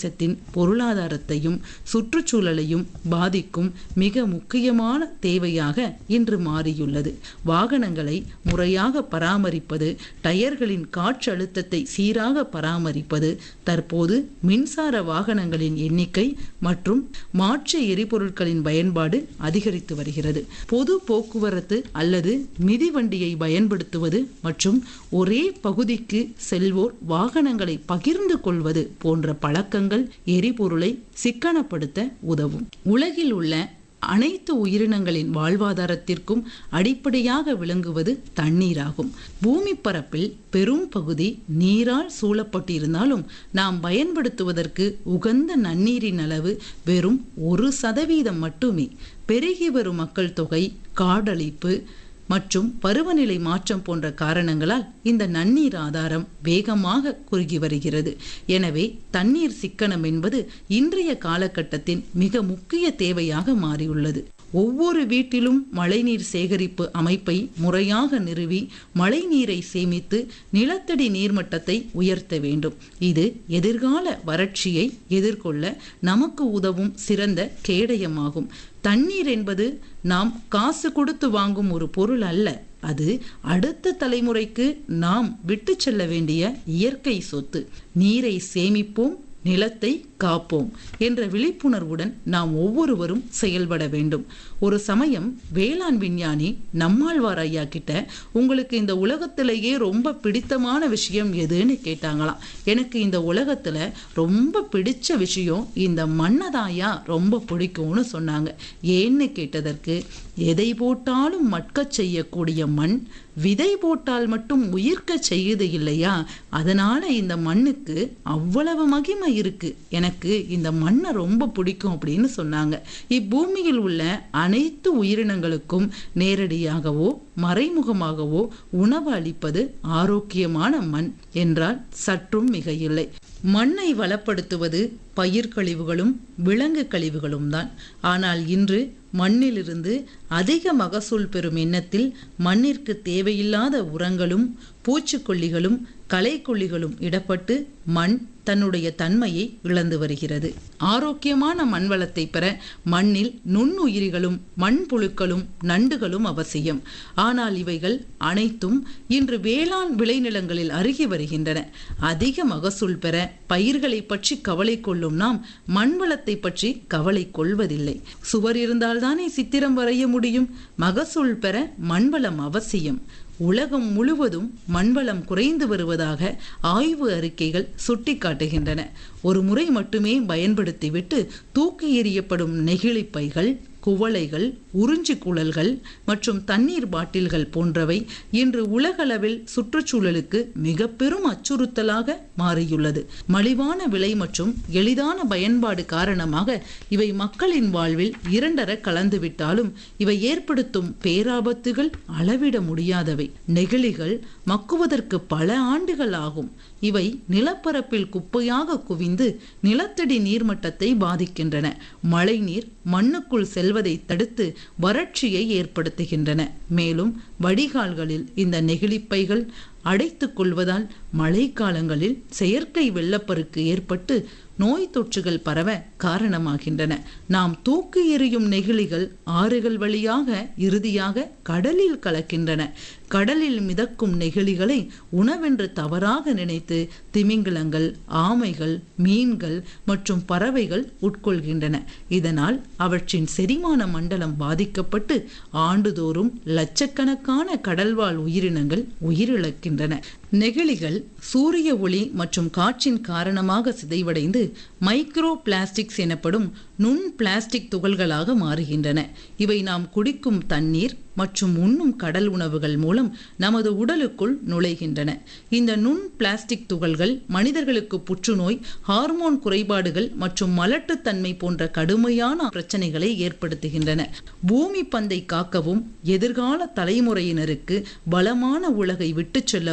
தேசத்தின் பொருளாதாரத்தையும் சுற்றுச்சூழலையும் பாதிக்கும் மிக முக்கியமான தேவையாக இன்று மாறியுள்ளது வாகனங்களை முறையாக பராமரிப்பது டயர்களின் காற்றழுத்தத்தை சீராக பராமரிப்பது தற்போது மின்சார வாகனங்களின் எண்ணிக்கை மற்றும் மாற்று எரிபொருட்களின் பயன்பாடு அதிகரித்து வருகிறது பொது போக்குவரத்து அல்லது மிதிவண்டியை பயன்படுத்துவது மற்றும் ஒரே பகுதிக்கு செல்வோர் வாகனங்களை பகிர்ந்து கொள்வது போன்ற பழக்கங்கள் எரிபொருளை சிக்கனப்படுத்த உதவும் உலகில் உள்ள அனைத்து உயிரினங்களின் வாழ்வாதாரத்திற்கும் அடிப்படையாக விளங்குவது தண்ணீராகும் பூமி பரப்பில் பெரும் பகுதி நீரால் சூழப்பட்டிருந்தாலும் நாம் பயன்படுத்துவதற்கு உகந்த நன்னீரின் அளவு வெறும் ஒரு சதவீதம் மட்டுமே பெருகி வரும் மக்கள் தொகை காடழிப்பு மற்றும் பருவநிலை மாற்றம் போன்ற காரணங்களால் இந்த நன்னீர் ஆதாரம் வேகமாக குறுகி வருகிறது எனவே தண்ணீர் சிக்கனம் என்பது இன்றைய காலகட்டத்தின் மிக முக்கிய தேவையாக மாறியுள்ளது ஒவ்வொரு வீட்டிலும் மழைநீர் சேகரிப்பு அமைப்பை முறையாக நிறுவி மழைநீரை சேமித்து நிலத்தடி நீர்மட்டத்தை உயர்த்த வேண்டும் இது எதிர்கால வறட்சியை எதிர்கொள்ள நமக்கு உதவும் சிறந்த கேடயமாகும் தண்ணீர் என்பது நாம் காசு கொடுத்து வாங்கும் ஒரு பொருள் அல்ல அது அடுத்த தலைமுறைக்கு நாம் விட்டு செல்ல வேண்டிய இயற்கை சொத்து நீரை சேமிப்போம் நிலத்தை காப்போம் என்ற விழிப்புணர்வுடன் நாம் ஒவ்வொருவரும் செயல்பட வேண்டும் ஒரு சமயம் வேளாண் விஞ்ஞானி நம்மாழ்வார் ஐயா கிட்ட உங்களுக்கு இந்த உலகத்திலேயே ரொம்ப பிடித்தமான விஷயம் எதுன்னு கேட்டாங்களாம் எனக்கு இந்த உலகத்துல ரொம்ப பிடிச்ச விஷயம் இந்த மண்ணதாயா ரொம்ப பிடிக்கும்னு சொன்னாங்க ஏன்னு கேட்டதற்கு எதை போட்டாலும் மட்கச் செய்யக்கூடிய மண் விதை போட்டால் மட்டும் உயிர்க்க செய்யுது இல்லையா அதனால இந்த மண்ணுக்கு அவ்வளவு மகிமை இருக்கு எனக்கு இந்த மண்ணை ரொம்ப பிடிக்கும் அப்படின்னு சொன்னாங்க இப்பூமியில் உள்ள அனைத்து உயிரினங்களுக்கும் நேரடியாகவோ மறைமுகமாகவோ உணவு அளிப்பது ஆரோக்கியமான மண் என்றால் சற்றும் மிக இல்லை மண்ணை வளப்படுத்துவது பயிர் கழிவுகளும் விலங்கு கழிவுகளும் தான் ஆனால் இன்று மண்ணிலிருந்து அதிக மகசூல் பெறும் எண்ணத்தில் மண்ணிற்கு தேவையில்லாத உரங்களும் பூச்சிக்கொல்லிகளும் களைக்கொல்லிகளும் இடப்பட்டு மண் தன்னுடைய தன்மையை இழந்து வருகிறது ஆரோக்கியமான மண் வளத்தை பெற மண்ணில் நுண்ணுயிரிகளும் மண்புழுக்களும் நண்டுகளும் அவசியம் ஆனால் இவைகள் அனைத்தும் இன்று வேளாண் விளைநிலங்களில் அருகி வருகின்றன அதிக மகசூல் பெற பயிர்களை பற்றி கவலை கொள்ளும் நாம் மண் வளத்தை பற்றி கவலை கொள்வதில்லை சுவர் இருந்தால்தானே சித்திரம் வரைய முடியும் மகசூல் பெற மண்வளம் அவசியம் உலகம் முழுவதும் மண்வளம் குறைந்து வருவதாக ஆய்வு அறிக்கைகள் சுட்டிக்காட்டுகின்றன ஒரு முறை மட்டுமே பயன்படுத்திவிட்டு தூக்கி எறியப்படும் நெகிழி பைகள் குவளைகள் உறிஞ்சி குழல்கள் மற்றும் தண்ணீர் பாட்டில்கள் போன்றவை இன்று உலகளவில் சுற்றுச்சூழலுக்கு மிக பெரும் அச்சுறுத்தலாக மாறியுள்ளது மலிவான விலை மற்றும் எளிதான பயன்பாடு காரணமாக இவை மக்களின் வாழ்வில் இரண்டர கலந்துவிட்டாலும் இவை ஏற்படுத்தும் பேராபத்துகள் அளவிட முடியாதவை நெகிழிகள் மக்குவதற்கு பல ஆண்டுகள் ஆகும் இவை நிலப்பரப்பில் குப்பையாக குவிந்து நிலத்தடி நீர்மட்டத்தை பாதிக்கின்றன மழைநீர் மண்ணுக்குள் செல்வதை தடுத்து வறட்சியை ஏற்படுத்துகின்றன மேலும் வடிகால்களில் இந்த நெகிழிப்பைகள் அடைத்துக் கொள்வதால் மழைக்காலங்களில் செயற்கை வெள்ளப்பெருக்கு ஏற்பட்டு நோய் தொற்றுகள் பரவ காரணமாகின்றன நாம் தூக்கி எறியும் நெகிழிகள் ஆறுகள் வழியாக இறுதியாக கடலில் கலக்கின்றன கடலில் மிதக்கும் நெகிழிகளை உணவென்று தவறாக நினைத்து திமிங்கிலங்கள் ஆமைகள் மீன்கள் மற்றும் பறவைகள் உட்கொள்கின்றன இதனால் அவற்றின் செரிமான மண்டலம் பாதிக்கப்பட்டு ஆண்டுதோறும் லட்சக்கணக்கான கடல்வாழ் உயிரினங்கள் உயிரிழக்கின்றன நெகிழிகள் சூரிய ஒளி மற்றும் காற்றின் காரணமாக சிதைவடைந்து மைக்ரோ பிளாஸ்டிக்ஸ் எனப்படும் நுண் பிளாஸ்டிக் துகள்களாக மாறுகின்றன இவை நாம் குடிக்கும் தண்ணீர் மற்றும் உண்ணும் கடல் உணவுகள் மூலம் நமது உடலுக்குள் நுழைகின்றன இந்த நுண் பிளாஸ்டிக் துகள்கள் மனிதர்களுக்கு புற்றுநோய் ஹார்மோன் குறைபாடுகள் மற்றும் மலட்டுத்தன்மை போன்ற கடுமையான பிரச்சனைகளை ஏற்படுத்துகின்றன பூமி பந்தை காக்கவும் எதிர்கால தலைமுறையினருக்கு பலமான உலகை விட்டுச் செல்லவும்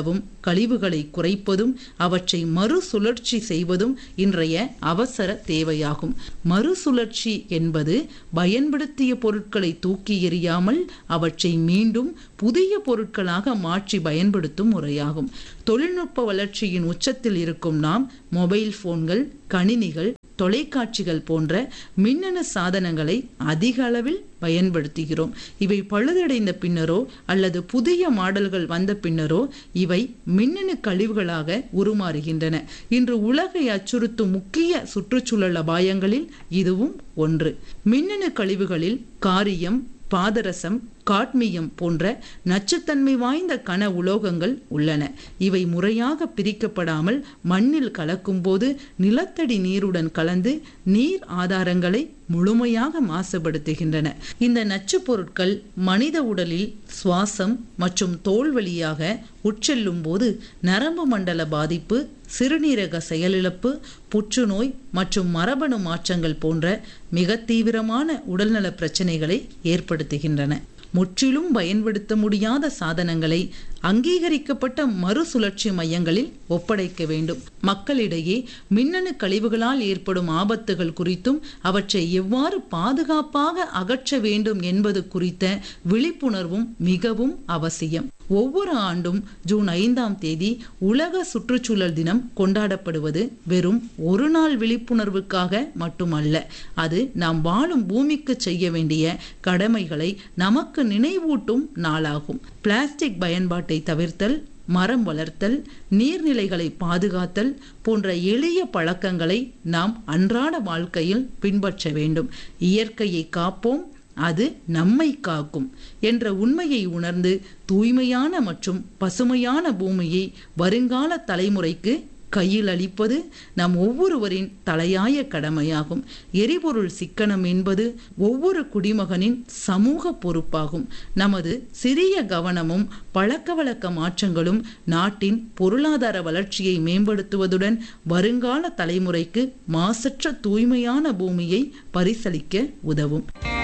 கழிவுகளை குறைப்பதும் அவற்றை மறுசுழற்சி செய்வதும் இன்றைய அவசர தேவையாகும் மறுசுழற்சி என்பது பயன்படுத்திய பொருட்களை தூக்கி எறியாமல் அவற்றை மீண்டும் புதிய பொருட்களாக மாற்றி பயன்படுத்தும் முறையாகும் தொழில்நுட்ப வளர்ச்சியின் உச்சத்தில் இருக்கும் நாம் மொபைல் போன்கள் கணினிகள் தொலைக்காட்சிகள் போன்ற மின்னணு சாதனங்களை அதிக அளவில் பயன்படுத்துகிறோம் இவை பழுதடைந்த பின்னரோ அல்லது புதிய மாடல்கள் வந்த பின்னரோ இவை மின்னணு கழிவுகளாக உருமாறுகின்றன இன்று உலகை அச்சுறுத்தும் முக்கிய சுற்றுச்சூழல் அபாயங்களில் இதுவும் ஒன்று மின்னணு கழிவுகளில் காரியம் பாதரசம் காட்மியம் போன்ற நச்சுத்தன்மை வாய்ந்த கன உலோகங்கள் உள்ளன இவை முறையாக பிரிக்கப்படாமல் மண்ணில் கலக்கும்போது நிலத்தடி நீருடன் கலந்து நீர் ஆதாரங்களை முழுமையாக மாசுபடுத்துகின்றன இந்த நச்சுப் பொருட்கள் மனித உடலில் சுவாசம் மற்றும் தோல் வழியாக உட்செல்லும் போது நரம்பு மண்டல பாதிப்பு சிறுநீரக செயலிழப்பு புற்றுநோய் மற்றும் மரபணு மாற்றங்கள் போன்ற மிக தீவிரமான உடல்நல பிரச்சனைகளை ஏற்படுத்துகின்றன முற்றிலும் பயன்படுத்த முடியாத சாதனங்களை அங்கீகரிக்கப்பட்ட மறுசுழற்சி மையங்களில் ஒப்படைக்க வேண்டும் மக்களிடையே மின்னணு கழிவுகளால் ஏற்படும் ஆபத்துகள் குறித்தும் அவற்றை எவ்வாறு பாதுகாப்பாக அகற்ற வேண்டும் என்பது குறித்த விழிப்புணர்வும் மிகவும் அவசியம் ஒவ்வொரு ஆண்டும் ஜூன் ஐந்தாம் தேதி உலக சுற்றுச்சூழல் தினம் கொண்டாடப்படுவது வெறும் ஒரு நாள் விழிப்புணர்வுக்காக மட்டுமல்ல அது நாம் வாழும் பூமிக்கு செய்ய வேண்டிய கடமைகளை நமக்கு நினைவூட்டும் நாளாகும் பிளாஸ்டிக் பயன்பாட்டை தவிர்த்தல் மரம் வளர்த்தல் நீர்நிலைகளை பாதுகாத்தல் போன்ற எளிய பழக்கங்களை நாம் அன்றாட வாழ்க்கையில் பின்பற்ற வேண்டும் இயற்கையை காப்போம் அது நம்மை காக்கும் என்ற உண்மையை உணர்ந்து தூய்மையான மற்றும் பசுமையான பூமியை வருங்கால தலைமுறைக்கு கையில் அளிப்பது நம் ஒவ்வொருவரின் தலையாய கடமையாகும் எரிபொருள் சிக்கனம் என்பது ஒவ்வொரு குடிமகனின் சமூக பொறுப்பாகும் நமது சிறிய கவனமும் பழக்க வழக்க மாற்றங்களும் நாட்டின் பொருளாதார வளர்ச்சியை மேம்படுத்துவதுடன் வருங்கால தலைமுறைக்கு மாசற்ற தூய்மையான பூமியை பரிசளிக்க உதவும்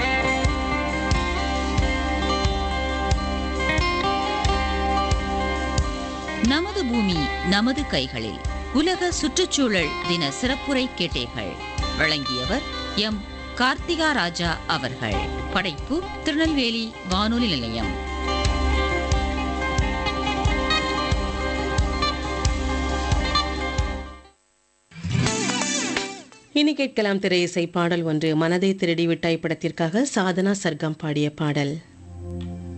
நமது பூமி நமது கைகளில் உலக சுற்றுச்சூழல் தின சிறப்புரை கேட்டீர்கள் வழங்கியவர் எம் கார்த்திகா ராஜா அவர்கள் படைப்பு திருநெல்வேலி வானொலி நிலையம் இனி கேட்கலாம் திரை இசை பாடல் ஒன்று மனதை திருடி விட்டாய் படத்திற்காக சாதனா சர்க்கம் பாடிய பாடல்